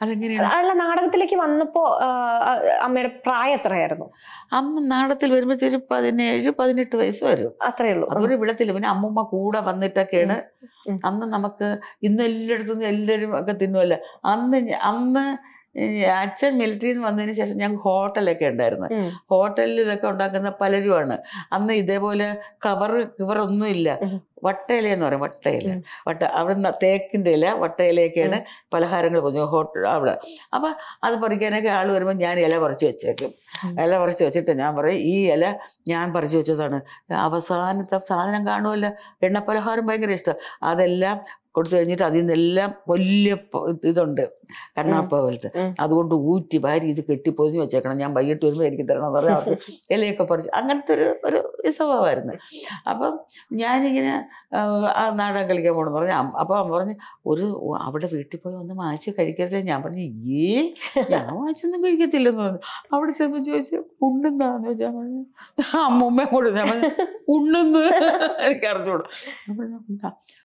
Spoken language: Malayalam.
അതെങ്ങനെയാണ് അല്ല നാടകത്തിലേക്ക് വന്നപ്പോ ആ, ആ, അമ്മയുടെ പ്രായം എത്രയായിരുന്നു അന്ന് നാടകത്തിൽ വരുമ്പോഴത്തേക്ക് ഒരു പതിനേഴ് പതിനെട്ട് വയസ്സ് വരും അത്രേ ഉള്ളൂ അതുകൊണ്ട് വിടത്തില്ല പിന്നെ അമ്മൂമ്മ കൂടെ വന്നിട്ടൊക്കെയാണ് ഉം. അന്ന് നമുക്ക് ഇന്ന് എല്ലായിടത്തു നിന്ന് എല്ലാവരും ഒക്കെ തിന്നുമല്ലോ അന്ന് ഞ- അന്ന് ഈ അച്ഛൻ മിലിറ്ററിയിൽ നിന്ന് വന്നതിന് ശേഷം ഞങ്ങൾക്ക് ഹോട്ടലൊക്കെ ഉണ്ടായിരുന്നു ഉം. ഹോട്ടലിൽ ഇതൊക്കെ ഉണ്ടാക്കുന്ന പലരുമാണ് അന്ന് ഇതേപോലെ കവർ കവറൊന്നുമില്ല ഉം. വട്ടയില എന്ന് പറയും വട്ടയില ഉം. വട്ട അവിടെ നിന്ന് തേക്കിൻ്റെ ഇല വട്ടയിലയൊക്കെയാണ് പലഹാരങ്ങൾ പറഞ്ഞു ഹോട്ടൽ അവിടെ അപ്പം അത് പറിക്കാനൊക്കെ ആൾ വരുമ്പോൾ ഞാൻ ഇല പറിച്ച് വെച്ചേക്കും ഉം. ഇല പറിച്ച് വെച്ചിട്ട് ഞാൻ പറയും ഈ ഇല ഞാൻ പറിച്ച് വെച്ചതാണ് അവസാനത്തെ സാധനം കാണുമല്ലോ എണ്ണ പലഹാരം ഭയങ്കര ഇഷ്ടം അതെല്ലാം കൊടുത്തു കഴിഞ്ഞിട്ട് അതിൽ നിന്നെല്ലാം വലിയ പ- ഇതുണ്ട് കണ്ണാപ്പ പോലത്തെ ഉം. അതുകൊണ്ട് ഊറ്റി വാരി ഇത് കെട്ടി പൊതിഞ്ഞ് വെച്ചേക്കണം ഞാൻ വൈകിട്ട് വരുമ്പോൾ എനിക്ക് തരണം എന്ന് പറഞ്ഞാൽ അവർക്ക് ഇലയൊക്കെ പറിച്ച് അങ്ങനത്തെ ഒരു ഒരു സ്വഭാവമായിരുന്നു അപ്പം ഞാനിങ്ങനെ ആ, ആ നാടകം കളിക്കാൻ പോകണമെന്ന് പറഞ്ഞു അമ്മ- അപ്പം അമ്മ പറഞ്ഞു ഒരു അവിടെ വീട്ടിൽ പോയി ഒന്ന് വാങ്ങിച്ച് കഴിക്കരുത് ഞാൻ പറഞ്ഞു ഏ ഞാൻ വാങ്ങിച്ചൊന്നും കഴിക്കത്തില്ലെന്ന് പറഞ്ഞു അവിടെ ചെന്ന് ചോദിച്ചു ഉണ്ടെന്നാന്ന് ചോദിച്ചാൽ പറഞ്ഞു അമ്മൂമ്മ കൂടെ ഞാൻ പറഞ്ഞു ഉണ്ടെന്ന് എനിക്ക് അറിഞ്ഞൂടാ ഞാൻ പറഞ്ഞു, "ഉണ്ടാ."